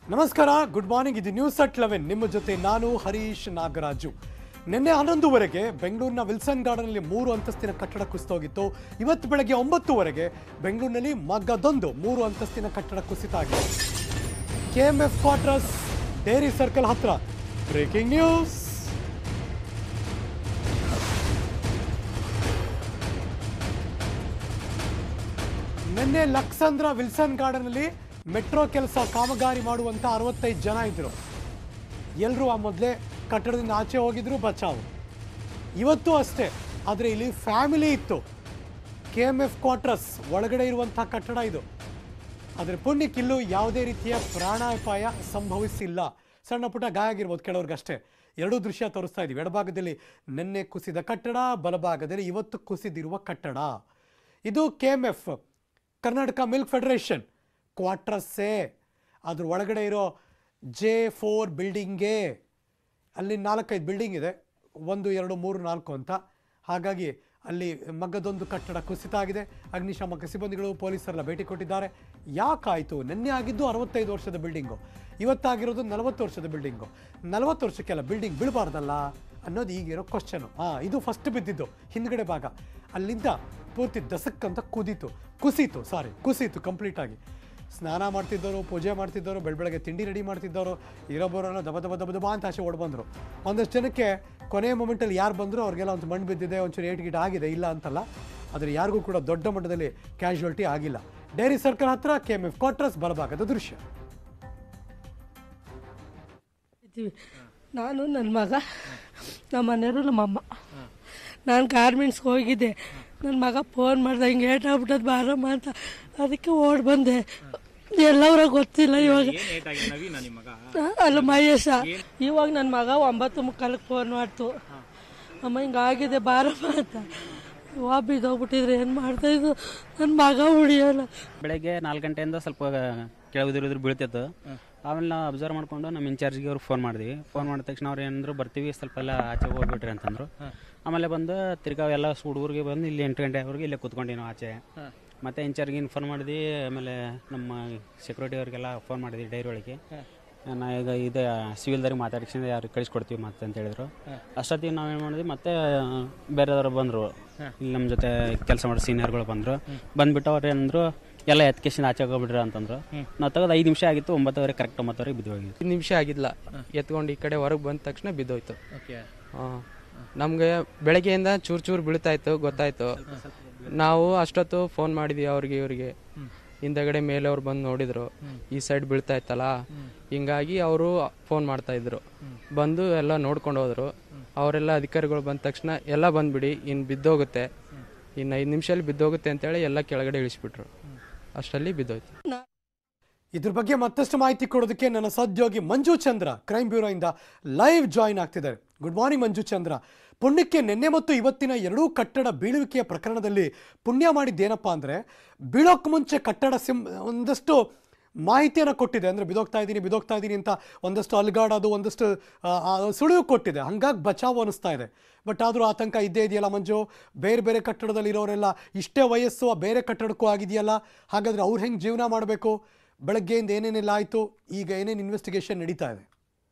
ನಮಸ್ಕಾರ good morning ಇದು news at eleven ನಿಮ್ಮ ಜೊತೆ ನಾನು ಹರೀಶ್ ನಾಗರಾಜು ನಿನ್ನೆ ಹನ್ನೊಂದುವರೆಗೆ ಬೆಂಗಳೂರಿನ ವಿಲ್ಸನ್ ಗಾರ್ಡನ್ನಲ್ಲಿ ಮೂರು ಅಂತಸ್ತಿನ ಕಟ್ಟಡ ಕುಸಿತೋಗಿತ್ತು ಇವತ್ತು ಬೆಳಗ್ಗೆ ಒಂಬತ್ತುವರೆಗೆ ಬೆಂಗಳೂರಿನಲ್ಲಿ ಮಗ್ಗದೊಂದು ಮೂರು ಅಂತಸ್ತಿನ ಕಟ್ಟಡ ಕುಸಿತ ಆಗಿದೆ ಕೆಎಂಎಫ್ ಕ್ವಾರ್ಟರ್ಸ್ ಡೇರಿ ಸರ್ಕಲ್ ಹತ್ರ ಬ್ರೇಕಿಂಗ್ ನ್ಯೂಸ್ ನಿನ್ನೆ ಲಕ್ಸಂದ್ರ ವಿಲ್ಸನ್ ಗಾರ್ಡನ್ನಲ್ಲಿ ಮೆಟ್ರೋ ಕೆಲಸ ಕಾಮಗಾರಿ ಮಾಡುವಂತ ಅರವತ್ತೈದು ಜನ ಇದ್ರು ಎಲ್ಲರೂ ಆ ಮೊದಲೇ ಕಟ್ಟಡದಿಂದ ಆಚೆ ಹೋಗಿದ್ರು ಬಚಾವು ಇವತ್ತು ಅಷ್ಟೇ ಆದರೆ ಇಲ್ಲಿ ಫ್ಯಾಮಿಲಿ ಇತ್ತು ಕೆ ಎಮ್ ಎಫ್ ಕ್ವಾರ್ಟರ್ಸ್ ಒಳಗಡೆ ಇರುವಂಥ ಕಟ್ಟಡ ಇದು ಆದರೆ ಪುಣ್ಯಕ್ಕಿಲ್ಲೂ ಯಾವುದೇ ರೀತಿಯ ಪ್ರಾಣಾಪಾಯ ಸಂಭವಿಸಿಲ್ಲ ಸಣ್ಣ ಪುಟ್ಟ ಗಾಯ ಆಗಿರ್ಬೋದು ಕೆಲವ್ರಿಗಷ್ಟೇ ಎರಡೂ ದೃಶ್ಯ ತೋರಿಸ್ತಾ ಇದ್ದೀವಿ ಎಡಭಾಗದಲ್ಲಿ ನಿನ್ನೆ ಕುಸಿದ ಕಟ್ಟಡ ಬಲಭಾಗದಲ್ಲಿ ಇವತ್ತು ಕುಸಿದಿರುವ ಕಟ್ಟಡ ಇದು K M F Karnataka milk federation ಕ್ವಾರ್ಟರ್ಸೇ ಅದ್ರ ಒಳಗಡೆ ಇರೋ ಜೆ ಫೋರ್ ಬಿಲ್ಡಿಂಗೇ ಅಲ್ಲಿ ನಾಲ್ಕೈದು ಬಿಲ್ಡಿಂಗ್ ಇದೆ ಒಂದು ಎರಡು ಮೂರು ನಾಲ್ಕು ಅಂತ ಹಾಗಾಗಿ ಅಲ್ಲಿ ಮಗ್ಗದೊಂದು ಕಟ್ಟಡ ಕುಸಿತ ಆಗಿದೆ ಅಗ್ನಿಶಾಮಕ ಸಿಬ್ಬಂದಿಗಳು ಪೊಲೀಸರೆಲ್ಲ ಭೇಟಿ ಕೊಟ್ಟಿದ್ದಾರೆ ಯಾಕಾಯಿತು ನಿನ್ನೆ ಆಗಿದ್ದು ಅರವತ್ತೈದು ವರ್ಷದ ಬಿಲ್ಡಿಂಗು ಇವತ್ತಾಗಿರೋದು ನಲವತ್ತು ವರ್ಷದ ಬಿಲ್ಡಿಂಗು ನಲವತ್ತು ವರ್ಷಕ್ಕೆಲ್ಲ ಬಿಲ್ಡಿಂಗ್ ಬೀಳಬಾರ್ದಲ್ಲ ಅನ್ನೋದು ಈಗಿರೋ ಕ್ವಶನು ಹಾಂ ಇದು ಫಸ್ಟ್ ಬಿದ್ದಿದ್ದು ಹಿಂದ್ಗಡೆ ಭಾಗ ಅಲ್ಲಿಂದ ಪೂರ್ತಿ ದಸಕ್ ಅಂತ ಕುದೀತು ಕುಸೀತು ಸಾರಿ ಕುಸೀತು ಕಂಪ್ಲೀಟ್ ಆಗಿ ಸ್ನಾನ ಮಾಡ್ತಿದ್ದವರು ಪೂಜೆ ಮಾಡ್ತಿದ್ದವರು ಬೆಳ ಬೆಳಗ್ಗೆ ತಿಂಡಿ ರೆಡಿ ಮಾಡ್ತಿದ್ದವರು ಇರೋಬೋರೆಲ್ಲ ದಬ ದಬ ದಬ ದಬ ಅಂತ ಆಚೆ ಓಡ್ ಬಂದರು ಒಂದಷ್ಟು ಜನಕ್ಕೆ ಕೊನೆಯ ಮೂಮೆಂಟಲ್ಲಿ ಯಾರು ಬಂದರೂ ಅವ್ರಿಗೆಲ್ಲ ಒಂದು ಮಣ್ಣು ಬಿದ್ದಿದೆ ಒಂಚೂರು ಏಟ್ ಗಿಟ್ ಆಗಿದೆ ಇಲ್ಲ ಅಂತಲ್ಲ ಆದರೆ ಯಾರಿಗೂ ಕೂಡ ದೊಡ್ಡ ಮಟ್ಟದಲ್ಲಿ ಕ್ಯಾಶುಯಾಲಿಟಿ ಆಗಿಲ್ಲ ಡೈರಿ ಸರ್ಕಲ್ ಹತ್ರ ಕೆ ಎಮ್ ಎಫ್ ಕ್ವಾರ್ಟರ್ಸ್ ಬಲಭಾಗದ ದೃಶ್ಯ ಇದ್ದೀವಿ ನಾನು ನನ್ನ ಮಗ ನಮ್ಮ ಮನೆಯವರು ನಮ್ಮಮ್ಮ ನಾನು ಗಾರ್ಮೆಂಟ್ಸ್ಗೆ ಹೋಗಿದ್ದೆ ನನ್ನ ಮಗ ಫೋನ್ ಮಾಡ್ದೆ ಹಿಂಗೆ ಏಟಾಗ್ಬಿಟ್ಟದ್ದು ಬಾರಮ್ಮ ಅಂತ ಅದಕ್ಕೆ ಓಡ್ ಬಂದೆ ಎಲ್ಲವರ ಗೊತ್ತಿಲ್ಲ ಇವಾಗ ಆ, ಅಲ್ಲ ಮಹೇಶ ಇವಾಗ ನನ್ನ ಮಗ ಒಂಬತ್ತು ಮುಕ್ಕಾಲಕ್ಕೆ ಫೋನ್ ಮಾಡ್ತು ಅಮ್ಮ ಹಿಂಗಾಗಿದೆ ಬಾರಮ್ಮ ಅಂತ ವಾ ಬಿದ್ದೋಗ್ಬಿಟ್ಟಿದ್ರೆ ಏನು ಮಾಡ್ತಾ ಇದ್ದು ನನ್ನ ಮಗ ಉಳಿಯಲ್ಲ ಬೆಳಗ್ಗೆ ನಾಲ್ಕು ಗಂಟೆಯಿಂದ ಸ್ವಲ್ಪ ಕೆಳಗುದಿರಿದ್ರು ಬೀಳ್ತಿತ್ತು ಆಮೇಲೆ ನಾವು ಅಬ್ಸರ್ವ್ ಮಾಡ್ಕೊಂಡು ನಮ್ಮ ಇನ್ಚಾರ್ಜ್ಗೆ ಅವ್ರಿಗೆ ಫೋನ್ ಮಾಡಿದ್ವಿ ಫೋನ್ ಮಾಡಿದ ತಕ್ಷಣ ಅವ್ರು ಏನಂದ್ರು ಬರ್ತೀವಿ ಸ್ವಲ್ಪ ಎಲ್ಲ ಆಚೆ ಹೋಗ್ಬಿಟ್ರಿ ಅಂತಂದ್ರು ಆಮೇಲೆ ಬಂದು ತಿರ್ಗಾ ಎಲ್ಲ ಹುಡುಗರಿಗೆ ಬಂದು ಇಲ್ಲಿ ಎಂಟು ಗಂಟೆವರೆಗೆ ಇಲ್ಲೇ ಕೂತ್ಕೊಂಡ್ವಿ ನಾವು ಆಚೆ ಮತ್ತೆ ಇನ್ಚಾರ್ಜ್ಗೆ ಇನ್ಫಾರ್ಮ್ ಮಾಡಿದ್ವಿ ಆಮೇಲೆ ನಮ್ಮ ಸೆಕ್ಯೂರಿಟಿ ಅವ್ರಿಗೆಲ್ಲ ಫೋನ್ ಮಾಡಿದ್ವಿ ಡೈರಿ ಒಳಗೆ ನಾ ಈಗ ಇದೆ ಸಿವಿಲ್ದವ್ರಿಗೆ ಮಾತಾಡಿಸಿಂದ ಯಾರು ಕಳಿಸ್ಕೊಡ್ತೀವಿ ಮತ್ತೆ ಅಂತ ಹೇಳಿದ್ರು ಅಷ್ಟೊತ್ತಿಗೆ ನಾವೇನು ಮಾಡಿದ್ವಿ ಮತ್ತೆ ಬೇರೆದವ್ರು ಬಂದರು ಇಲ್ಲಿ ನಮ್ಮ ಜೊತೆ ಕೆಲಸ ಮಾಡೋ ಸೀನಿಯರ್ಗಳು ಬಂದರು ಬಂದ್ಬಿಟ್ಟು ಅವ್ರು ಏನಂದ್ರು ಎಲ್ಲ ಎತ್ಕೇಶನ್ ಆಚೆ ಹೋಗ್ಬಿಡ್ರಿ ಅಂತಂದ್ರು ನಾವು ತೆಗೆದು ಐದು ನಿಮಿಷ ಆಗಿತ್ತು ಒಂಬತ್ತುವರೆ ಕರೆಕ್ಟ್ ಒಂಬತ್ತುವರೆಗೆ ಬಿದ್ದು ಹೋಗಿದ್ವಿ ಐದು ನಿಮಿಷ ಆಗಿಲ್ಲ ಎತ್ಕೊಂಡು ಈ ಕಡೆ ಹೊರಗೆ ಬಂದ ತಕ್ಷಣ ಬಿದ್ದೋಯ್ತು ನಮಗೆ ಬೆಳಗ್ಗೆಯಿಂದ ಚೂರು ಚೂರು ಬೀಳ್ತಾ ಇತ್ತು ಗೊತ್ತಾಯ್ತು ನಾವು ಅಷ್ಟೊತ್ತು ಫೋನ್ ಮಾಡಿದ್ವಿ ಅವ್ರಿಗೆ ಇವ್ರಿಗೆ ಹಿಂದಗಡೆ ಮೇಲೆ ಅವ್ರು ಬಂದು ನೋಡಿದ್ರು ಈ ಸೈಡ್ ಬೀಳ್ತಾ ಇತ್ತಲ್ಲ ಹಿಂಗಾಗಿ ಅವರು ಫೋನ್ ಮಾಡ್ತಾ ಇದ್ರು ಬಂದು ಎಲ್ಲ ನೋಡ್ಕೊಂಡು ಹೋದ್ರು ಅವರೆಲ್ಲ ಅಧಿಕಾರಿಗಳು ಬಂದ ತಕ್ಷಣ ಎಲ್ಲ ಬಂದ್ಬಿಡಿ ಇನ್ನು ಬಿದ್ದೋಗುತ್ತೆ ಇನ್ನು ಐದು ನಿಮಿಷದಲ್ಲಿ ಬಿದ್ದೋಗುತ್ತೆ ಅಂತೇಳಿ ಎಲ್ಲ ಕೆಳಗಡೆ ಇಳಿಸ್ಬಿಟ್ರು ಅಷ್ಟರಲ್ಲಿ ಬಿದ್ದೋಯ್ತು ಇದ್ರ ಬಗ್ಗೆ ಮತ್ತಷ್ಟು ಮಾಹಿತಿ ಕೊಡೋದಕ್ಕೆ ನನ್ನ ಸಹೋದ್ಯೋಗಿ ಮಂಜು ಚಂದ್ರ ಕ್ರೈಮ್ ಬ್ಯೂರೋ ಇಂದ ಲೈವ್ ಜಾಯಿನ್ ಆಗ್ತಿದ್ದಾರೆ ಗುಡ್ ಮಾರ್ನಿಂಗ್ ಮಂಜು ಚಂದ್ರ ಪುಣ್ಯಕ್ಕೆ ನಿನ್ನೆ ಮತ್ತು ಇವತ್ತಿನ ಎರಡೂ ಕಟ್ಟಡ ಬೀಳುವಿಕೆಯ ಪ್ರಕರಣದಲ್ಲಿ ಪುಣ್ಯ ಮಾಡಿದ್ದೇನಪ್ಪ ಅಂದರೆ ಬೀಳೋಕ್ಕೆ ಮುಂಚೆ ಕಟ್ಟಡ ಸಿಂ ಒಂದಷ್ಟು ಮಾಹಿತಿಯನ್ನು ಕೊಟ್ಟಿದೆ ಅಂದರೆ ಬಿದೋಗ್ತಾ ಇದ್ದೀನಿ ಬಿದೋಗ್ತಾ ಇದ್ದೀನಿ ಅಂತ ಒಂದಷ್ಟು ಅಲ್ಗಾಡೋದು ಒಂದಷ್ಟು ಆ, ಆ, ಸುಳಿವು ಕೊಟ್ಟಿದೆ ಹಂಗಾಗಿ ಬಚಾವು ಅನಿಸ್ತಾ ಇದೆ ಬಟ್ ಆದರೂ ಆತಂಕ ಇದ್ದೇ ಇದೆಯಲ್ಲ ಮಂಜು ಬೇರೆ ಬೇರೆ ಕಟ್ಟಡದಲ್ಲಿ ಇರೋರೆಲ್ಲ ಇಷ್ಟೇ ವಯಸ್ಸು ಆ ಬೇರೆ ಕಟ್ಟಡಕ್ಕೂ ಆಗಿದೆಯಲ್ಲ ಹಾಗಾದರೆ ಅವ್ರು ಹೆಂಗೆ ಜೀವನ ಮಾಡಬೇಕು ಬೆಳಗ್ಗೆಯಿಂದ ಏನೇನೆಲ್ಲ ಆಯಿತು ಈಗ ಏನೇನು ಇನ್ವೆಸ್ಟಿಗೇಷನ್ ನಡೀತಾ ಇದೆ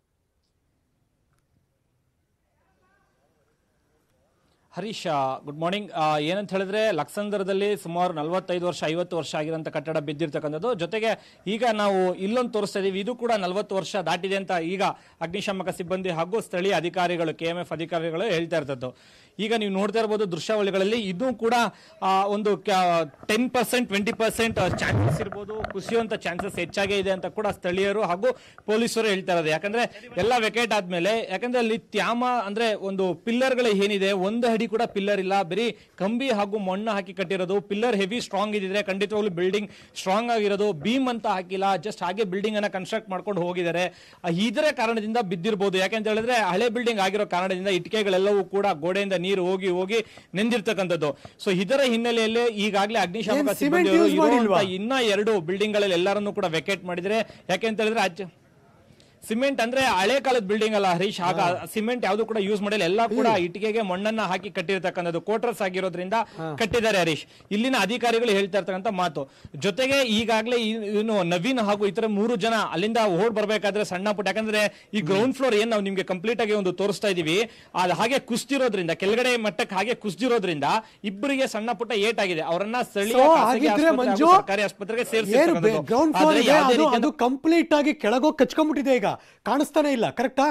ಹರೀಶ್ ಗುಡ್ ಮಾರ್ನಿಂಗ್ ಏನಂತ ಹೇಳಿದ್ರೆ ಲಕ್ಸಂದರದಲ್ಲಿ ಸುಮಾರು ನಲವತ್ತೈದು ವರ್ಷ ಐವತ್ತು ವರ್ಷ ಆಗಿರೋಂಥ ಕಟ್ಟಡ ಬಿದ್ದಿರ್ತಕ್ಕಂಥದ್ದು ಜೊತೆಗೆ ಈಗ ನಾವು ಇಲ್ಲೊಂದು ತೋರಿಸ್ತಾ ಇದೀವಿ ಇದು ಕೂಡ ನಲವತ್ತು ವರ್ಷ ದಾಟಿದೆ ಅಂತ ಈಗ ಅಗ್ನಿಶಾಮಕ ಸಿಬ್ಬಂದಿ ಹಾಗೂ ಸ್ಥಳೀಯ ಅಧಿಕಾರಿಗಳು ಕೆ ಎಂ ಎಫ್ ಅಧಿಕಾರಿಗಳು ಹೇಳ್ತಾ ಇರ್ತದ್ದು ಈಗ ನೀವು ನೋಡ್ತಾ ಇರ್ಬೋದು ದೃಶ್ಯಾವಳಿಗಳಲ್ಲಿ ಇದು ಕೂಡ ಆ, ಒಂದು ten percent twenty percent chances ಇರ್ಬೋದು ಕುಸಿಯುವಂತ ಚಾನ್ಸಸ್ ಹೆಚ್ಚಾಗೇ ಇದೆ ಅಂತ ಕೂಡ ಸ್ಥಳೀಯರು ಹಾಗೂ ಪೊಲೀಸರು ಹೇಳ್ತಾ ಇರೋದು ಯಾಕಂದ್ರೆ ಎಲ್ಲ ವೆಕೇಟ್ ಆದ್ಮೇಲೆ ಯಾಕಂದ್ರೆ ಅಲ್ಲಿ ತ್ಯಾಮ ಅಂದ್ರೆ ಒಂದು ಪಿಲ್ಲರ್ಗಳು ಏನಿದೆ ಒಂದು ಅಡಿ ಕೂಡ ಪಿಲ್ಲರ್ ಇಲ್ಲ ಬರೀ ಕಂಬಿ ಹಾಗೂ ಮಣ್ಣು ಹಾಕಿ ಕಟ್ಟಿರೋದು ಪಿಲ್ಲರ್ ಹೆವಿ ಸ್ಟ್ರಾಂಗ್ ಇದ್ರೆ ಖಂಡಿತವಾಗ್ಲೂ ಬಿಲ್ಡಿಂಗ್ ಸ್ಟ್ರಾಂಗ್ ಆಗಿರೋದು ಬೀಮ್ ಅಂತ ಹಾಕಿಲ್ಲ ಜಸ್ಟ್ ಹಾಗೆ ಬಿಲ್ಡಿಂಗ್ ಅನ್ನ ಕನ್ಸ್ಟ್ರಕ್ಟ್ ಮಾಡ್ಕೊಂಡು ಹೋಗಿದ್ದಾರೆ ಆ, ಇದರ ಕಾರಣದಿಂದ ಬಿದ್ದಿರಬಹುದು ಯಾಕಂತ ಹೇಳಿದ್ರೆ ಹಳೆ ಬಿಲ್ಡಿಂಗ್ ಆಗಿರೋ ಕಾರಣದಿಂದ ಇಟ್ಟಿಗೆಗಳೆಲ್ಲವೂ ಕೂಡ ಗೋಡೆಯಿಂದ ನೀರು ಹೋಗಿ ಹೋಗಿ ನೆಂದಿರ್ತಕ್ಕಂಥದ್ದು ಸೊ ಇದರ ಹಿನ್ನೆಲೆಯಲ್ಲಿ ಈಗಾಗಲೇ ಅಗ್ನಿಶಾಮಕ ಏನ್ cement ಸಿಬ್ಬಂದಿಯವರು use ಮಾಡಿಲ್ವಾ? ಇರುವಂತ ಇನ್ನ ಎರಡು ಬಿಲ್ಡಿಂಗ್ ಗಳಲ್ಲಿ ಎಲ್ಲರನ್ನೂ ಕೂಡ ವೆಕೇಟ್ ಮಾಡಿದ್ರೆ ಯಾಕೆ ಅಂತ ಹೇಳಿದ್ರೆ ಆಚೆ ಸಿಮೆಂಟ್ ಅಂದ್ರೆ ಹಳೆ ಕಾಲದ ಬಿಲ್ಡಿಂಗ್ ಅಲ್ಲ ಹರೀಶ್ ಆಗ ಸಿಮೆಂಟ್ ಯಾವ್ದು ಕೂಡ ಯೂಸ್ ಮಾಡಿಲ್ಲ ಎಲ್ಲ ಕೂಡ ಇಟ್ಟಿಗೆಗೆ ಮಣ್ಣನ್ನ ಹಾಕಿ ಕಟ್ಟಿರ್ತಕ್ಕಂಥದ್ದು ಕೋಟ್ರಸ್ ಆಗಿರೋದ್ರಿಂದ ಕಟ್ಟಿದ್ದಾರೆ ಹರೀಶ್ ಇಲ್ಲಿನ ಅಧಿಕಾರಿಗಳು ಹೇಳ್ತಾ ಇರ್ತಕ್ಕಂಥ ಮಾತು ಜೊತೆಗೆ ಈಗಾಗಲೇ ಇನ್ನು ನವೀನ್ ಹಾಗೂ ಇತರ ಮೂರು ಜನ ಅಲ್ಲಿಂದ ಓಡ್ ಬರ್ಬೇಕಾದ್ರೆ ಸಣ್ಣ ಪುಟ್ಟ ಯಾಕಂದ್ರೆ ಈ ಗ್ರೌಂಡ್ ಫ್ಲೋರ್ ಏನ್ ನಾವು ನಿಮ್ಗೆ ಕಂಪ್ಲೀಟ್ ಆಗಿ ಒಂದು ತೋರಿಸ್ತಾ ಇದೀವಿ ಅದು ಹಾಗೆ ಕುಸ್ತಿರೋದ್ರಿಂದ ಕೆಳಗಡೆ ಮಟ್ಟಕ್ಕೆ ಹಾಗೆ ಕುಸ್ದಿರೋದ್ರಿಂದ ಇಬ್ಬರಿಗೆ ಸಣ್ಣ ಪುಟ್ಟ ಏಟ್ ಆಗಿದೆ ಅವರನ್ನ ಸ್ಥಳೀಯ So, ಖಾಸಗಿ ಹಾಗಿದ್ರೆ ಆಸ್ಪತ್ರೆ ಮಂಜು ಹಾಗೂ ಸರ್ಕಾರಿ ಆಸ್ಪತ್ರೆಗೆ ಏನು ಸೇರಿಸಿರ್ತಕ್ಕಂಥದ್ದು. ಗ್ರೌಂಡ್ ಫ್ಲೋರ್ ಆದ್ರೆ ಇದೆ ಯಾವುದೇ ಅದು ರೀತಿಯ ಅದು ಕಂಪ್ಲೀಟ್ ಆಗಿ ಕೆಳಗೋಗಿ ಕಚ್ಕೊಂಡ್ಬಿಟ್ಟಿದೆ ಈಗ ಕಾಣಿಸ್ತಾನೆ ಇಲ್ಲ ಕರೆಕ್ಟಾ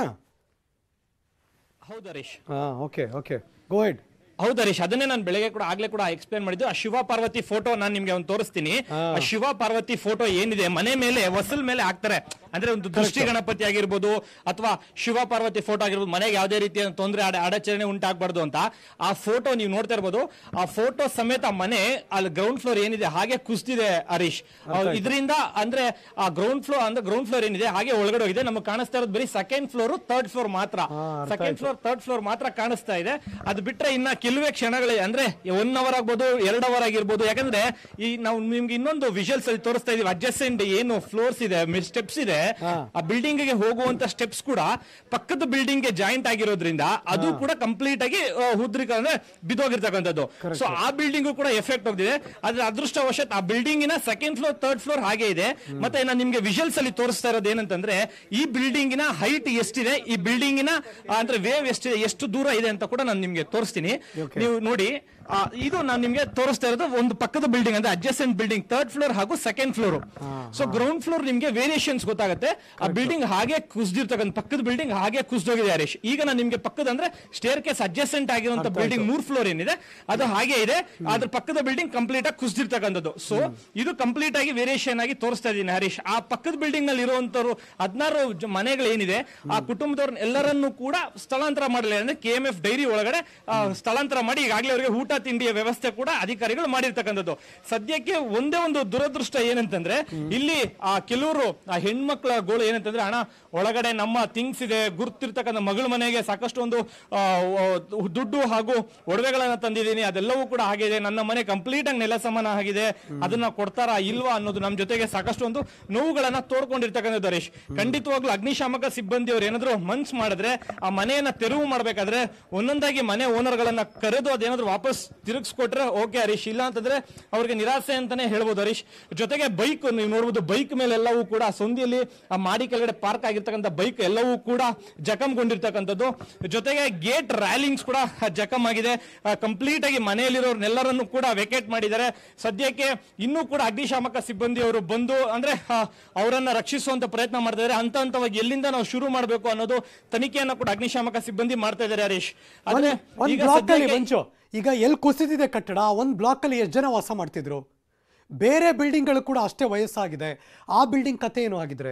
ಹೌದು ಹರೀಶ್ ಹಾ ಓಕೆ ಓಕೆ ಗೋ ಹೆಡ್ ಹೌದು ಹರೀಶ್ ಅದನ್ನೇ ನಾನು ಬೆಳಗ್ಗೆ ಕೂಡ ಆಗ್ಲೇ ಕೂಡ ಎಕ್ಸ್ಪ್ಲೇನ್ ಮಾಡಿದ್ದು ಆ ಶಿವ ಪಾರ್ವತಿ ಫೋಟೋ ನಾನು ನಿಮ್ಗೆ ಒಂದು ತೋರಿಸ್ತೀನಿ ಆ ಶಿವ ಪಾರ್ವತಿ ಫೋಟೋ ಏನಿದೆ ಮನೆ ಮೇಲೆ ಹೊಸಲ್ ಮೇಲೆ ಹಾಕ್ತಾರೆ ಅಂದ್ರೆ ಒಂದು ದೃಷ್ಟಿ ಗಣಪತಿ ಆಗಿರ್ಬೋದು ಅಥವಾ ಶಿವ ಪಾರ್ವತಿ ಫೋಟೋ ಆಗಿರ್ಬೋದು ಮನೆಗೆ ಯಾವುದೇ ರೀತಿಯ ತೊಂದರೆ ಅಡ ಅಡಚಣೆ ಉಂಟಾಗಬಾರ್ದು ಅಂತ ಆ ಫೋಟೋ ನೀವು ನೋಡ್ತಾ ಇರ್ಬೋದು ಆ ಫೋಟೋ ಸಮೇತ ಮನೆ ಅಲ್ಲಿ ಗ್ರೌಂಡ್ ಫ್ಲೋರ್ ಏನಿದೆ ಹಾಗೆ ಕುಸ್ತಿದೆ ಹರೀಶ್ ಇದರಿಂದ ಅಂದ್ರೆ ಆ ಗ್ರೌಂಡ್ ಫ್ಲೋರ್ ಅಂದ್ರೆ ಗ್ರೌಂಡ್ ಫ್ಲೋರ್ ಏನಿದೆ ಹಾಗೆ ಒಳಗಡೆ ಹೋಗಿದೆ ನಮಗೆ ಕಾಣಿಸ್ತಾ ಇರೋದು ಬರೀ ಸೆಕೆಂಡ್ ಫ್ಲೋರ್ ಥರ್ಡ್ ಫ್ಲೋರ್ ಮಾತ್ರ ಸೆಕೆಂಡ್ ಫ್ಲೋರ್ ಥರ್ಡ್ ಫ್ಲೋರ್ ಮಾತ್ರ ಕಾಣಿಸ್ತಾ ಇದೆ ಅದು ಬಿಟ್ರೆ ಇನ್ನ ಕೆಲವೇ ಕ್ಷಣಗಳೇ ಅಂದ್ರೆ ಒನ್ ಅವರ್ ಆಗ್ಬೋದು ಎರಡು ಅವರ್ ಆಗಿರ್ಬೋದು ಯಾಕಂದ್ರೆ ಈ ನಾವು ನಿಮ್ಗೆ ಇನ್ನೊಂದು ವಿಜುವಲ್ಸ್ ಅಲ್ಲಿ ತೋರಿಸ್ತಾ ಇದೀವಿ ಅಡ್ಜಸ್ಟೆಂಟ್ ಏನು ಫ್ಲೋರ್ಸ್ ಇದೆ ಸ್ಟೆಪ್ಸ್ ಇದೆ ಆ ಬಿಲ್ಡಿಂಗ್ ಗೆ ಹೋಗುವಂತ ಸ್ಟೆಪ್ಸ್ ಕೂಡ ಪಕ್ಕದ ಬಿಲ್ಡಿಂಗ್ ಗೆ ಜಾಯಿಂಟ್ ಆಗಿರೋದ್ರಿಂದ ಅದು ಕೂಡ ಕಂಪ್ಲೀಟ್ ಆಗಿ ಹುದ್ರಿಕ ಅಂದ್ರೆ ಬಿದ್ದೋಗಿರ್ತಕ್ಕಂಥದ್ದು ಸೊ ಆ ಬಿಲ್ಡಿಂಗ್ ಕೂಡ ಎಫೆಕ್ಟ್ ಹೋಗಿದೆ ಅದ್ರ ಅದೃಷ್ಟವಶತ್ ಆ ಬಿಲ್ಡಿಂಗಿನ ಸೆಕೆಂಡ್ ಫ್ಲೋರ್ ಥರ್ಡ್ ಫ್ಲೋರ್ ಹಾಗೆ ಇದೆ ಮತ್ತೆ ನಾನು ನಿಮ್ಗೆ ವಿಜುವಲ್ಸ್ ಅಲ್ಲಿ ತೋರಿಸ್ತಾ ಇರೋದು ಏನಂತಂದ್ರೆ ಈ ಬಿಲ್ಡಿಂಗಿನ ಹೈಟ್ ಎಷ್ಟಿದೆ ಈ ಬಿಲ್ಡಿಂಗಿನ ಅಂದ್ರೆ ವೇವ್ ಎಷ್ಟಿದೆ ಎಷ್ಟು ದೂರ ಇದೆ ಅಂತ ಕೂಡ ನಾನು ನಿಮ್ಗೆ ತೋರಿಸ್ತೀನಿ ನೀವು ನೋಡಿ ಆ, ಇದು ನಾನು ನಿಮ್ಗೆ ತೋರಿಸ್ತಾ ಇರೋದು ಒಂದು ಪಕ್ಕದ ಬಿಲ್ಡಿಂಗ್ ಅಂದ್ರೆ ಅಡ್ಜಸೆಂಟ್ ಬಿಲ್ಡಿಂಗ್ ಥರ್ಡ್ ಫ್ಲೋರ್ ಹಾಗೂ second floor so ground floor ನಿಮ್ಗೆ ವೇರಿಯೇಷನ್ಸ್ ಗೊತ್ತಾಗುತ್ತೆ ಆ ಬಿಲ್ಡಿಂಗ್ ಹಾಗೆ ಕುಸ್ದಿರ್ತಕ್ಕಂಥ ಪಕ್ಕದ ಬಿಲ್ಡಿಂಗ್ ಹಾಗೆ ಕುಸ್ದೋಗಿದೆ ಹರೀಶ್ ಈಗ ನಾನು ನಿಮ್ಗೆ ಪಕ್ಕದ ಅಂದ್ರೆ ಸ್ಟೇರ್ ಕೇಸ್ ಅಡ್ಜಸೆಂಟ್ ಆಗಿರುವಂತ ಬಿಲ್ಡಿಂಗ್ ಮೂರ್ ಫ್ಲೋರ್ ಏನಿದೆ ಅದು ಹಾಗೆ ಇದೆ ಅದ್ರ ಪಕ್ಕದ ಬಿಲ್ಡಿಂಗ್ ಕಂಪ್ಲೀಟ್ ಆಗಿ ಕುಸ್ದಿರ್ತಕ್ಕಂಥದ್ದು ಸೊ ಇದು ಕಂಪ್ಲೀಟ್ ಆಗಿ ವೇರಿಯೇಷನ್ ಆಗಿ ತೋರಿಸ್ತಾ ಇದ್ದೀನಿ ಹರೀಶ್ ಆ ಪಕ್ಕದ ಬಿಲ್ಡಿಂಗ್ ನಲ್ಲಿ ಇರುವಂತವ್ರು ಹದಿನಾರು ಮನೆಗಳು ಏನಿದೆ ಆ ಕುಟುಂಬದವ್ರ ಎಲ್ಲರನ್ನೂ ಕೂಡ ಸ್ಥಳಾಂತರ ಮಾಡಲಿಲ್ಲ ಅಂದ್ರೆ ಕೆ ಎಂ ಎಫ್ ಡೈರಿ ಒಳಗಡೆ ಆ, ಸ್ಥಳಾಂತರ ಮಾಡಿ ಈಗಾಗಲೇ ಅವರಿಗೆ ಊಟ ತಿಂಡಿಯ ವ್ಯವಸ್ಥೆ ಕೂಡ ಅಧಿಕಾರಿಗಳು ಮಾಡಿರ್ತಕ್ಕಂಥದ್ದು ಸದ್ಯಕ್ಕೆ ಒಂದೇ ಒಂದು ದುರದೃಷ್ಟ ಏನಂತಂದ್ರೆ ಇಲ್ಲಿ ಆ ಕೆಲವರು ಆ ಹೆಣ್ಮಕ್ಳ ಗೋಳು ಏನಂತಂದ್ರೆ ಹಣ ಒಳಗಡೆ ನಮ್ಮ ಥಿಂಗ್ಸ್ ಇದೆ ಗುರ್ತಿರ್ತಕ್ಕಂಥ ಮಗಳ ಮನೆಗೆ ಸಾಕಷ್ಟು ಒಂದು ಆ, ಆ, ದುಡ್ಡು ಹಾಗೂ ಒಡವೆಗಳನ್ನ ತಂದಿದ್ದೀನಿ ಅದೆಲ್ಲವೂ ಕೂಡ ಆಗಿದೆ ನನ್ನ ಮನೆ ಕಂಪ್ಲೀಟ್ ಆಗಿ ನೆಲ ಸಮಾನ ಆಗಿದೆ ಅದನ್ನ ಕೊಡ್ತಾರಾ ಇಲ್ವಾ ಅನ್ನೋದು ನಮ್ಮ ಜೊತೆಗೆ ಸಾಕಷ್ಟು ಒಂದು ನೋವುಗಳನ್ನ ತೋಡ್ಕೊಂಡಿರ್ತಕ್ಕಂಥದ್ದು ಹರೀಶ್ ಖಂಡಿತವಾಗ್ಲೂ ಅಗ್ನಿಶಾಮಕ ಸಿಬ್ಬಂದಿಯವರು ಏನಾದ್ರು ಮನ್ಸ್ ಮಾಡಿದ್ರೆ ಆ ಮನೆಯನ್ನ ತೆರವು ಮಾಡ್ಬೇಕಾದ್ರೆ ಒಂದೊಂದಾಗಿ ಮನೆ ಓನರ್ಗಳನ್ನ ಕರೆದು ಅದೇನಾದ್ರು ವಾಪಸ್ ತಿರುಗಿಸ್ಕೊಟ್ರೆ ಓಕೆ ಹರೀಶ್ ಇಲ್ಲ ಅಂತಂದ್ರೆ ಅವ್ರಿಗೆ ನಿರಾಸೆ ಅಂತಾನೆ ಹೇಳ್ಬೋದು ಹರೀಶ್ ಜೊತೆಗೆ ಬೈಕ್ ನೀವು ನೋಡ್ಬೋದು ಬೈಕ್ ಮೇಲೆಲ್ಲವೂ ಕೂಡ ಸಂಧಿಯಲ್ಲಿ ಆ ಮಾಡಿ ಕೆಳಗಡೆ ಪಾರ್ಕ್ ಆಗಿರ್ತಕ್ಕಂಥ ಬೈಕ್ ಎಲ್ಲವೂ ಕೂಡ ಜಖಂಗೊಂಡಿರ್ತಕ್ಕಂಥದ್ದು ಜೊತೆಗೆ ಗೇಟ್ ರ್ಯಾಲಿಂಗ್ಸ್ ಕೂಡ ಜಖಮ್ ಆಗಿದೆ ಕಂಪ್ಲೀಟ್ ಆಗಿ ಮನೆಯಲ್ಲಿರೋರ್ನೆಲ್ಲರನ್ನು ಕೂಡ ವೆಕೇಟ್ ಮಾಡಿದ್ದಾರೆ ಸದ್ಯಕ್ಕೆ ಇನ್ನೂ ಕೂಡ ಅಗ್ನಿಶಾಮಕ ಸಿಬ್ಬಂದಿಯವರು ಬಂದು ಅಂದ್ರೆ ಆ, ಅವರನ್ನ ರಕ್ಷಿಸುವಂತ ಪ್ರಯತ್ನ ಮಾಡ್ತಾ ಇದ್ದಾರೆ ಹಂತ ಹಂತವಾಗಿ ಎಲ್ಲಿಂದ ನಾವು ಶುರು ಮಾಡಬೇಕು ಅನ್ನೋದು ತನಿಖೆಯನ್ನ ಕೂಡ ಅಗ್ನಿಶಾಮಕ ಸಿಬ್ಬಂದಿ ಮಾಡ್ತಾ ಇದ್ದಾರೆ ಹರೀಶ್ ಆದ್ರೆ ಒಂದ್ ಈಗ ಬ್ಲಾಕ್ ಅಲ್ಲಿ ಸದ್ಯಕ್ಕೆ- ಮಂಚು ಈಗ ಎಲ್ಲಿ ಕುಸಿದಿದೆ ಕಟ್ಟಡ ಒಂದ್ ಬ್ಲಾಕ್ ಅಲ್ಲಿ ಎಷ್ಟು ಜನ ವಾಸ ಮಾಡ್ತಿದ್ರು ಬೇರೆ ಬಿಲ್ಡಿಂಗ್ಗಳು ಕೂಡ ಅಷ್ಟೇ ವಯಸ್ಸಾಗಿದೆ ಆ ಬಿಲ್ಡಿಂಗ್ ಕತೆ ಏನು ಆಗಿದ್ರೆ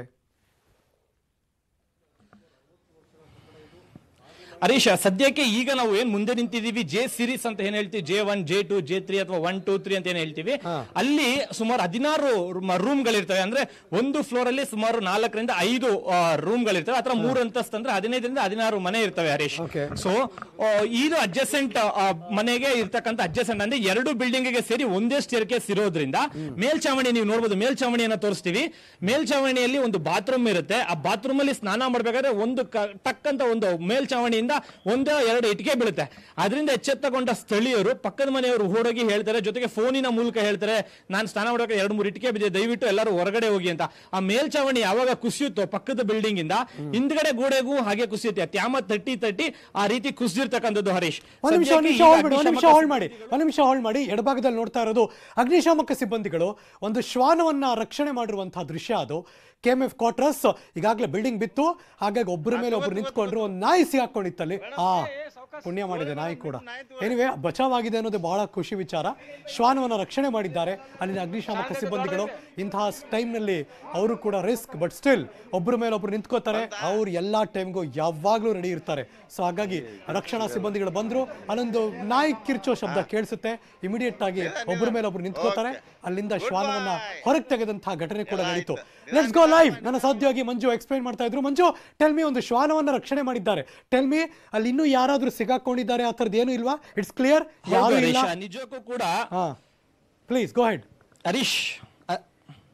ಹರೀಶ್ ಸದ್ಯಕ್ಕೆ ಈಗ ನಾವು ಏನ್ ಮುಂದೆ ನಿಂತಿದೀವಿ ಜೆ ಸಿರೀಸ್ ಅಂತ ಏನ್ ಹೇಳ್ತೀವಿ J one J two J three ಅಥವಾ ಒನ್ ಟೂ ತ್ರೀ ಅಂತ ಏನ್ ಹೇಳ್ತೀವಿ ಅಲ್ಲಿ ಸುಮಾರು ಹದಿನಾರು ರೂಮ್ ಗಳಿರ್ತವೆ ಅಂದ್ರೆ ಒಂದು ಫ್ಲೋರ್ ಅಲ್ಲಿ ಸುಮಾರು ನಾಲ್ಕರಿಂದ ಐದು ರೂಮ್ ಗಳಿರ್ತವೆ ಅಥವಾ ಮೂರು ಅಂತಸ್ತು ಅಂದ್ರೆ ಹದಿನೈದರಿಂದ ಹದಿನಾರು ಮನೆ ಇರ್ತವೆ ಹರೀಶ್ Okay. ಸೊ ಇದು ಅಡ್ಜಸೆಂಟ್ ಮನೆಗೆ ಇರ್ತಕ್ಕಂಥ ಅಡ್ಜಸೆಂಟ್ ಅಂದ್ರೆ ಎರಡು ಬಿಲ್ಡಿಂಗ್ ಗೆ ಸೇರಿ ಒಂದೇ ಸ್ಟೇರ್ ಕೇಸ್ ಇರೋದ್ರಿಂದ ಮೇಲ್ಚಾವಣಿ ನೀವು ನೋಡಬಹುದು ಮೇಲ್ಚಾವಣಿಯನ್ನ ತೋರಿಸ್ತೀವಿ ಮೇಲ್ಚಾವಣಿಯಲ್ಲಿ ಒಂದು ಬಾತ್ರೂಮ್ ಇರುತ್ತೆ ಆ ಬಾತ್ರೂಮ್ ಅಲ್ಲಿ ಸ್ನಾನ ಮಾಡ್ಬೇಕಾದ್ರೆ ಒಂದು ಕ- ಟಕ್ ಅಂತ ಒಂದು ಮೇಲ್ಚಾವಣಿಯಿಂದ ಒಂದೋ ಎರಡು ಇಟ್ಟಿಗೆ ಬೀಳುತ್ತೆ ಅದರಿಂದ ಎಚ್ಚೆತ್ತಗೊಂಡ ಸ್ಥಳೀಯರು ಪಕ್ಕದ ಮನೆಯವರು ಓಡೋಗಿ ಹೇಳ್ತಾರೆ ಜೊತೆಗೆ ಫೋನಿನ ಮೂಲಕ ಹೇಳ್ತಾರೆ ನಾನು ಸ್ನಾನ ಮಾಡೋಕೆ ಎರಡು ಮೂರು ಇಟ್ಟಿಗೆ ಬಿದ್ದೆ ದಯವಿಟ್ಟು ಎಲ್ಲರೂ ಹೊರಗಡೆ ಹೋಗಿ ಅಂತ ಆ ಮೇಲ್ಚಾವಣಿ ಯಾವಾಗ ಕುಸಿಯುತ್ತೋ ಪಕ್ಕದ ಬಿಲ್ಡಿಂಗ್ ಇಂದ ಹಿಂದ್ಗಡೆ ಗೋಡೆಗೂ ಹಾಗೆ ಕುಸಿಯುತ್ತೆ ತ್ಯಾಮ ತಟ್ಟಿ ತಟ್ಟಿ ಆ ರೀತಿ ಕುಸಿದಿರ್ತಕ್ಕಂಥದ್ದು ಹರೀಶ್ ಒಂದ್ ನಿಮಿಷ ಒಂದ್ ಸದ್ಯಕ್ಕೆ ನಿಮಿಷ ಈಗ ಹೋಲ್ಡ್ ಮಾಡಿ ಒಂದ್ ನಿಮಿಷ ಅಗ್ನಿಶಾಮಕ ಹೋಲ್ಡ್ ಮಾಡಿ ಒಂದ್ ನಿಮಿಷ ಹೋಲ್ಡ್ ಮಾಡಿ ಎಡಭಾಗದಲ್ಲಿ ನೋಡ್ತಾ ಇರೋದು ಅಗ್ನಿಶಾಮಕ ಸಿಬ್ಬಂದಿಗಳು ಒಂದು ಶ್ವಾನವನ್ನ ರಕ್ಷಣೆ ಮಾಡಿರುವಂತಹ ದೃಶ್ಯ ಅದು ಕೆ ಎಂ ಎಫ್ ಕ್ವಾರ್ಟರ್ಸ್ ಈಗಾಗಲೇ ಬಿಲ್ಡಿಂಗ್ ಬಿತ್ತು ಹಾಗಾಗಿ ಒಬ್ಬರ ಮೇಲೆ ಒಬ್ರು ನಿಂತ್ಕೊಂಡ್ರು ಒಂದು ನಾಯಿ ಸಿಗಾಕೊಂಡಿತ್ತಲ್ಲಿ ಆ ಪುಣ್ಯ ಮಾಡಿದೆ ನಾಯಿ ಕೂಡ ಏನಿವೆ ಬಚಾವಾಗಿದೆ ಅನ್ನೋದು ಬಹಳ ಖುಷಿ ವಿಚಾರ ಶ್ವಾನವನ್ನ ರಕ್ಷಣೆ ಮಾಡಿದ್ದಾರೆ ಅಲ್ಲಿನ ಅಗ್ನಿಶಾಮಕ ಸಿಬ್ಬಂದಿಗಳು ಇಂತಹ ಟೈಮ್ನಲ್ಲಿ ಅವರು ಕೂಡ ರಿಸ್ಕ್ ಬಟ್ ಸ್ಟಿಲ್ ಒಬ್ಬರ ಮೇಲೆ ಒಬ್ರು ನಿಂತ್ಕೋತಾರೆ ಅವ್ರು ಎಲ್ಲಾ ಟೈಮ್ಗೂ ಯಾವಾಗ್ಲೂ ರೆಡಿ ಇರ್ತಾರೆ ಸೊ ಹಾಗಾಗಿ ರಕ್ಷಣಾ ಸಿಬ್ಬಂದಿಗಳು ಬಂದ್ರು ಅಲ್ಲೊಂದು ನಾಯಿ ಕಿರ್ಚೋ ಶಬ್ದ ಕೇಳಿಸುತ್ತೆ ಇಮಿಡಿಯೇಟ್ ಆಗಿ ಒಬ್ಬರ ಮೇಲೆ ಒಬ್ರು ನಿಂತ್ಕೋತಾರೆ ಅಲ್ಲಿಂದ ಶ್ವಾನವನ್ನ ಹೊರಗೆ ತೆಗೆದಂತಹ ಘಟನೆ ಕೂಡ ನಡೀತು ಲೆಟ್ಸ್ ಗೋ ಲೈವ್ ನನ್ನ ಸಾಧ್ಯವಾಗಿ ಮಂಜು ಎಕ್ಸ್ಪ್ಲೈನ್ ಮಾಡ್ತಾ ಇದ್ರು ಮಂಜು ಟೆಲ್ ಮಿ ಒಂದು ಶ್ವಾನವನ್ನ ರಕ್ಷಣೆ ಮಾಡಿದ್ದಾರೆ ಟೆಲ್ ಮಿ ಅಲ್ಲಿ ಇನ್ನೂ ಯಾರಾದ್ರೂ ಸಿಗಾಕೊಂಡಿದ್ದಾರೆ ಆ ಥರದ್ದು ಏನು ಇಲ್ವಾ ಇಟ್ಸ್ ಕ್ಲಿಯರ್ ಯಾರು ಇಲ್ಲ ಹರೀಶ್ ನಿಜಕ್ಕೂ ಕೂಡ ಹಾ ಪ್ಲೀಸ್ ಗೋ ಹೆಡ್ ಹರೀಶ್ ಅ-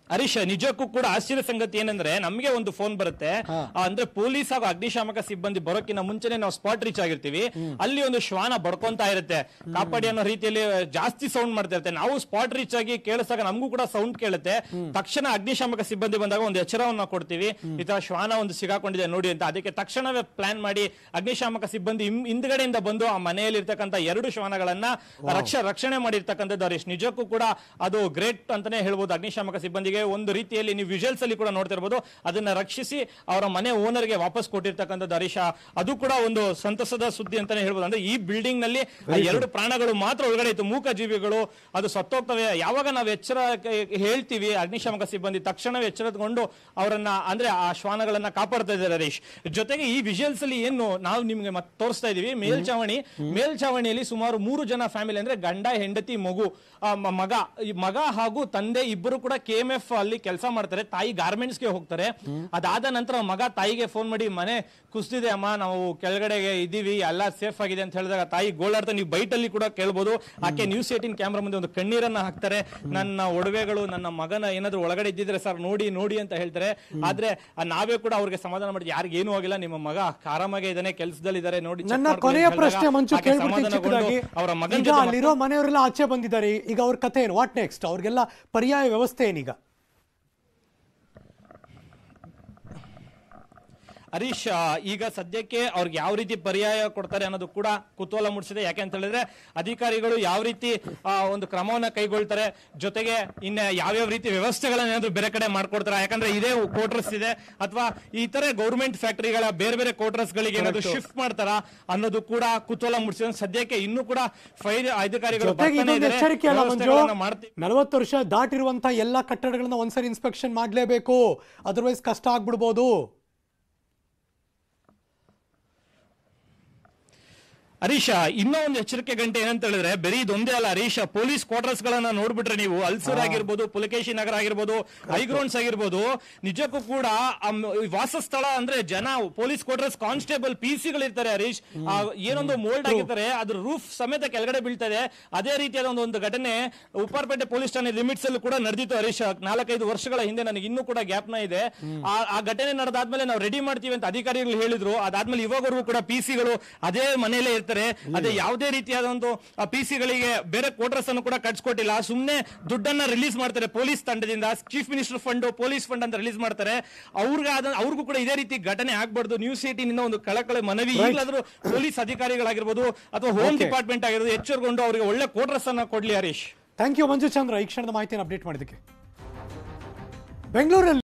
ಹರೀಶ್ ನಿಜಕ್ಕೂ ಕೂಡ ಆಶ್ಚರ್ಯ ಸಂಗತಿ ಏನಂದ್ರೆ ನಮಗೆ ಒಂದು ಫೋನ್ ಬರುತ್ತೆ ಆ, ಅಂದ್ರೆ ಪೊಲೀಸ್ ಹಾಗೂ ಅಗ್ನಿಶಾಮಕ ಸಿಬ್ಬಂದಿ ಬರೋಕ್ಕಿಂತ ಮುಂಚೆನೆ ನಾವು ಸ್ಪಾಟ್ ರೀಚ್ ಆಗಿರ್ತೀವಿ ಅಲ್ಲಿ ಒಂದು ಶ್ವಾನ ಬಡ್ಕೊಂತಾ ಇರುತ್ತೆ ಕಾಪಾಡಿ ಅನ್ನೋ ರೀತಿಯಲ್ಲಿ ಜಾಸ್ತಿ ಸೌಂಡ್ ಮಾಡ್ತಾ ಇರುತ್ತೆ ನಾವು ಸ್ಪಾಟ್ ರೀಚ್ ಆಗಿ ಕೇಳಿಸಿದಾಗ ನಮಗೂ ಕೂಡ ಸೌಂಡ್ ಕೇಳುತ್ತೆ ತಕ್ಷಣ ಅಗ್ನಿಶಾಮಕ ಸಿಬ್ಬಂದಿ ಬಂದಾಗ ಒಂದು ಎಚ್ಚರವನ್ನ ಕೊಡ್ತೀವಿ ಈ ತರ ಶ್ವಾನ ಒಂದು ಸಿಗಾಕೊಂಡಿದೆ ನೋಡಿ ಅಂತ ಅದಕ್ಕೆ ತಕ್ಷಣವೇ ಪ್ಲಾನ್ ಮಾಡಿ ಅಗ್ನಿಶಾಮಕ ಸಿಬ್ಬಂದಿ ಹಿಂ- ಹಿಂದ್ಗಡೆಯಿಂದ ಬಂದು ಆ ಮನೆಯಲ್ಲಿ ಇರ್ತಕ್ಕಂಥ ಎರಡು ಶ್ವಾನಗಳನ್ನ ರಕ್ಷ ರಕ್ಷಣೆ ಮಾಡಿರ್ತಕ್ಕಂಥದ್ದು ಹರೀಶ್ ನಿಜಕ್ಕೂ ಕೂಡ ಅದು ಗ್ರೇಟ್ ಅಂತಾನೆ ಹೇಳ್ಬೋದು ಅಗ್ನಿಶಾಮಕ ಸಿಬ್ಬಂದಿಗೆ ಒಂದು ರೀತಿಯಲ್ಲಿ ನೀವು ವಿಜುವಲ್ಸ್ ಅಲ್ಲಿ ಕೂಡ ನೋಡ್ತಿರ್ಬೋದು ಅದನ್ನ ರಕ್ಷಿಸಿ ಅವರ ಮನೆ ಓನರ್ಗೆ ವಾಪಸ್ ಕೊಟ್ಟಿರ್ತಕ್ಕಂಥದ್ದು ಹರೀಶ ಅದು ಕೂಡ ಒಂದು ಸಂತಸದ ಸುದ್ದಿ ಅಂತಾನೆ ಹೇಳ್ಬೋದು ಅಂದ್ರೆ ಈ ಬಿಲ್ಡಿಂಗ್ ನಲ್ಲಿ ಆ ಎರಡು ಪ್ರಾಣಗಳು ಮಾತ್ರ ಒಳಗಡೆ ಇತ್ತು ಮೂಕ ಜೀವಿಗಳು ಅದು ಸತ್ತೋಗ್ತವೆ ಯಾವಾಗ ನಾವು ಎಚ್ಚರ ಕ- ಹೇಳ್ತೀವಿ ಅಗ್ನಿಶಾಮಕ ಸಿಬ್ಬಂದಿ ತಕ್ಷಣವೇ ಎಚ್ಚರಗೊಂಡು ಅವರನ್ನ ಅಂದ್ರೆ ಆ ಶ್ವಾನಗಳನ್ನ ಕಾಪಾಡ್ತಾ ಇದ್ದಾರೆ ಹರೀಶ್ ಜೊತೆಗೆ ಈ ವಿಜುವಲ್ಸ್ ಅಲ್ಲಿ ಏನು ನಾವು ನಿಮ್ಗೆ ಮತ್ತೆ ತೋರಿಸ್ತಾ ಇದೀವಿ ಮೇಲ್ಚಾವಣಿ ಮೇಲ್ಚಾವಣಿಯಲ್ಲಿ ಸುಮಾರು ಮೂರು ಜನ ಫ್ಯಾಮಿಲಿ ಅಂದ್ರೆ ಗಂಡ ಹೆಂಡತಿ ಮಗು ಆ, ಮ- ಮಗ ಈ ಮಗ ಹಾಗೂ ತಂದೆ ಇಬ್ಬರು ಕೂಡ ಕೆ ಎಂ ಎಫ್ ಅಲ್ಲಿ ಕೆಲಸ ಮಾಡ್ತಾರೆ ತಾಯಿ ಗಾರ್ಮೆಂಟ್ಸ್ ಗೆ ಹೋಗ್ತಾರೆ ಅದಾದ ನಂತರ ಮಗ ತಾಯಿಗೆ ಫೋನ್ ಮಾಡಿ ಮನೆ ಕುಸ್ತಿದೆ ಅಮ್ಮ ನಾವು ಕೆಳಗಡೆಗೆ ಇದೀವಿ ಎಲ್ಲ ಸೇಫ್ ಆಗಿದೆ ಅಂತ ಹೇಳಿದಾಗ ತಾಯಿ ಗೋಳಾಡ್ತಾ ನೀವು ಬೈಟ್ ಅಲ್ಲಿ ಕೂಡ ಕೇಳ್ಬೋದು ಆಕೆ ನ್ಯೂಸ್ ಏಟಿನ್ ಕ್ಯಾಮ್ರಾ ಮುಂದೆ ಒಂದು ಕಣ್ಣೀರನ್ನ ಹಾಕ್ತಾರೆ ನನ್ನ ಒಡವೆಗಳು ನನ್ನ ಮಗನ ಏನಾದ್ರು ಒಳಗಡೆ ಇದ್ದಿದ್ರೆ ಸರ್ ನೋಡಿ ನೋಡಿ ಅಂತ ಹೇಳ್ತಾರೆ ಆದ್ರೆ ಆ ನಾವೇ ಕೂಡ ಅವ್ರಿಗೆ ಸಮಾಧಾನ ಮಾಡಿ ಯಾರಿಗೂ ಏನೂ ಆಗಿಲ್ಲ ನಿಮ್ಮ ಮಗ ಆರಾಮಾಗೆ ಇದ್ದಾನೆ ಕೆಲಸದಲ್ಲಿ ಇದ್ದಾರೆ ನೋಡಿ check ನನ್ನ ಮಾಡ್ಕೊಳ್ಳಿ ಕೊನೆಯ ಅಂತ ಪ್ರಶ್ನೆ ಹೇಳಿದಾಗ ಮಂಚು ಆಕೆ ಕೇಳ್ಬಿಡ್ತೀನಿ ಸಮಾಧಾನಗೊಂಡು ಚಿಕ್ಕದಾಗಿ ಅವರ ಮಗನ ಈಗ ಜೊತೆ ಅಲ್ಲಿರೋ ಮನೆಯವರೆಲ್ಲ ಆಚೆ ಬಂದಿದ್ದಾರೆ ಈಗ ಅವ್ರ ಕಥೆ ಏನು ವಾಟ್ ನೆಕ್ಸ್ಟ್ ಅವ್ರಿಗೆಲ್ಲ ಪರ್ಯಾಯ ವ್ಯವಸ್ಥೆ ಏನೀಗ ಹರೀಶ್ ಆ, ಈಗ ಸದ್ಯಕ್ಕೆ ಅವ್ರಿಗೆ ಯಾವ ರೀತಿ ಪರ್ಯಾಯ ಕೊಡ್ತಾರೆ ಅನ್ನೋದು ಕೂಡ ಕುತೂಹಲ ಮೂಡಿಸಿದೆ ಯಾಕೆ ಅಂತ ಹೇಳಿದ್ರೆ ಅಧಿಕಾರಿಗಳು ಯಾವ ರೀತಿ ಆ, ಒಂದು ಕ್ರಮವನ್ನ ಕೈಗೊಳ್ತಾರೆ ಜೊತೆಗೆ ಇನ್ನ ಯಾವ್ಯಾವ ರೀತಿ ವ್ಯವಸ್ಥೆಗಳನ್ನ ಏನಾದ್ರು ಬೇರೆ ಕಡೆ ಮಾಡ್ಕೊಡ್ತಾರೆ ಯಾಕಂದ್ರೆ ಇದೇ ಕ್ವಾರ್ಟರ್ಸ್ ಇದೆ ಅಥವಾ ಈ ತರ ಗೌರ್ಮೆಂಟ್ ಫ್ಯಾಕ್ಟರಿಗಳ ಬೇರೆ ಬೇರೆ ಕ್ವಾರ್ಟರ್ಸ್ ಗಳಿಗೆ ಏನಾದ್ರು ಶಿಫ್ಟ್ ಮಾಡ್ತಾರಾ ಅನ್ನೋದು ಕೂಡ ಕುತೂಹಲ ಮೂಡಿಸಿದೆ ಸದ್ಯಕ್ಕೆ ಇನ್ನೂ ಕೂಡ ಫೈರ್ ಅಧಿಕಾರಿಗಳು ಜೊತೆಗೆ ಬರ್ತಾನೆ ಇದೊಂದು ಇದ್ದಾರೆ. ಎಚ್ಚರಿಕೆ ಅಲ್ಲ ಮಂಜು ವ್ಯವಸ್ಥೆಗಳನ್ನ ಮಾಡ್ತೀವಿ ನಲವತ್ತು ವರ್ಷ ದಾಟಿರುವಂತ ಎಲ್ಲಾ ಕಟ್ಟಡಗಳನ್ನ ಒಂದ್ಸರಿ ಇನ್ಸ್ಪೆಕ್ಷನ್ ಮಾಡ್ಲೇಬೇಕು ಅದರ್ವೈಸ್ ಕಷ್ಟ ಆಗ್ಬಿಡ್ಬೋದು ಹರೀಶ ಇನ್ನೂ ಒಂದು ಎಚ್ಚರಿಕೆ ಗಂಟೆ ಏನಂತ ಹೇಳಿದ್ರೆ ಬರೀ ಇದೊಂದೇ ಅಲ್ಲ ಹರೀಶ ಪೊಲೀಸ್ ಕ್ವಾರ್ಟರ್ಸ್ ಗಳನ್ನ ನೋಡ್ಬಿಟ್ರೆ ನೀವು ಅಲ್ಸೂರ್ ಆಗಿರ್ಬೋದು ಪುಲಕೇಶಿ ನಗರ ಆಗಿರ್ಬೋದು ಹೈಗ್ರೌಂಡ್ಸ್ ಆಗಿರ್ಬೋದು ನಿಜಕ್ಕೂ ಕೂಡ ಅಮ್, ಈ ವಾಸಸ್ಥಳ ಅಂದ್ರೆ ಜನ police quarters constable P ಸಿಗಳಿರ್ತಾರೆ Harish ಆ, ಏನೊಂದು ಮೋಲ್ಡ್ ಆಗಿರ್ತಾರೆ ಅದ್ರ ರೂಫ್ ಸಮೇತ ಕೆಳಗಡೆ ಬೀಳ್ತದೆ ಅದೇ ರೀತಿಯಾದ ಒಂದು ಒಂದು ಘಟನೆ ಉಪ್ಪಾರಪೇಟೆ ಪೊಲೀಸ್ ಠಾಣೆ ಲಿಮಿಟ್ಸ್ ಅಲ್ಲೂ ಕೂಡ ನಡೆದಿತ್ತು ಹರೀಶ್ ನಾಲ್ಕೈದು ವರ್ಷಗಳ ಹಿಂದೆ ನನಗೆ ಇನ್ನೂ ಕೂಡ ಜ್ಞಾಪನ ಇದೆ ಆ ಆ ಘಟನೆ ನಡೆದಾದ್ಮೇಲೆ ನಾವು ರೆಡಿ ಮಾಡ್ತೀವಿ ಅಂತ ಅಧಿಕಾರಿಗಳು ಹೇಳಿದ್ರು ಅದಾದ್ಮೇಲೆ ಇವಾಗವರೆಗೂ ಕೂಡ ಪಿ ಸಿಗಳು ಅದೇ ಮನೆಯಲ್ಲೇ ಇರ್ತಾರೆ ಅದೇ ಯಾವುದೇ ರೀತಿಯಾದ ಒಂದು ಪಿ ಸಿಗಳಿಗೆ ಬೇರೆ ಕ್ವಾರ್ಟರ್ಸ್ ಅನ್ನು ಕೂಡ ಕಟ್ಸ್ಕೊಟ್ಟಿಲ್ಲ ಸುಮ್ಮನೆ ದುಡ್ಡನ್ನ ರಿಲೀಸ್ ಮಾಡ್ತಾರೆ ಪೊಲೀಸ್ ತಂಡದಿಂದ chief minister fund police fund ಅಂತ ರಿಲೀಸ್ ಮಾಡ್ತಾರೆ ಅವ್ರಿಗಾದ ಅವ್ರಿಗೂ ಕೂಡ ಇದೇ ರೀತಿ ಘಟನೆ ಆಗ್ಬಾರ್ದು ನ್ಯೂಸ್ ಏಟಿನಿಂದ ಒಂದು ಕಳಕಳೆ ಮನವಿ ಈಗಲಾದ್ರೂ ಪೊಲೀಸ್ ಅಧಿಕಾರಿಗಳಾಗಿರ್ಬೋದು ಅಥವಾ ಹೋಮ್ Okay. ಡಿಪಾರ್ಟ್ಮೆಂಟ್ ಆಗಿರ್ಬೋದು ಎಚ್ಚರಗೊಂಡು ಅವರಿಗೆ ಒಳ್ಳೆ ಕ್ವಾರ್ಟರ್ಸ್ ಅನ್ನ ಕೊಡ್ಲಿ ಹರೀಶ್ ಥ್ಯಾಂಕ್ ಯು ಮಂಜು ಚಂದ್ರ ಈ ಕ್ಷಣದ ಮಾಹಿತಿಯನ್ನು ಅಪ್ಡೇಟ್ ಮಾಡಿದ್ದಕ್ಕೆ ಬೆಂಗಳೂರಲ್ಲಿ